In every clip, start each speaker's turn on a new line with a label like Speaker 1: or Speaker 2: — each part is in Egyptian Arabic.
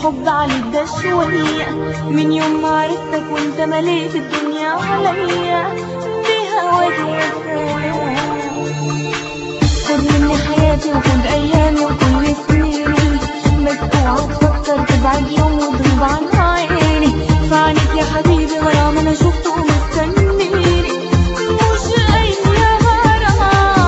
Speaker 1: الحب عليك ده شوية من يوم ما عرفتك وانت مليت الدنيا عليا بهواك يا خد مني حياتي وخد ايامي وكل سنيني بس اوعى تفكر تبعد يوم وتغيب عن عيني فعنك يا حبيبي غرام انا شفته ومستنيني مش اي غرام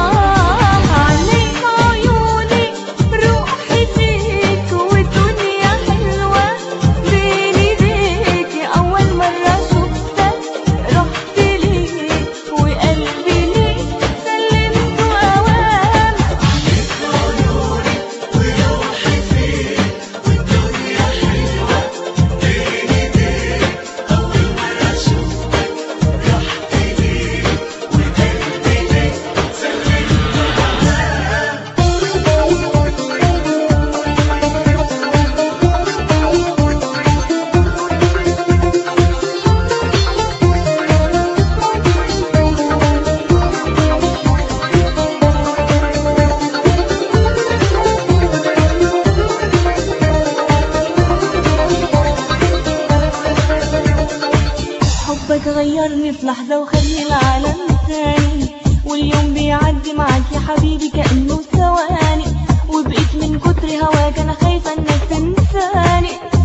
Speaker 1: عليك عيوني روحي فيك والدنيا حلوة بيني بيك اول مرة شفتك رحت ليك وقلبي ليك سلمته اوام حبك غيرني في لحظة وخلي العالم تاني واليوم بيعدي معاك يا حبيبي كأنه ثواني وبقيت من كتر هواك أنا خايفة إنك تنساني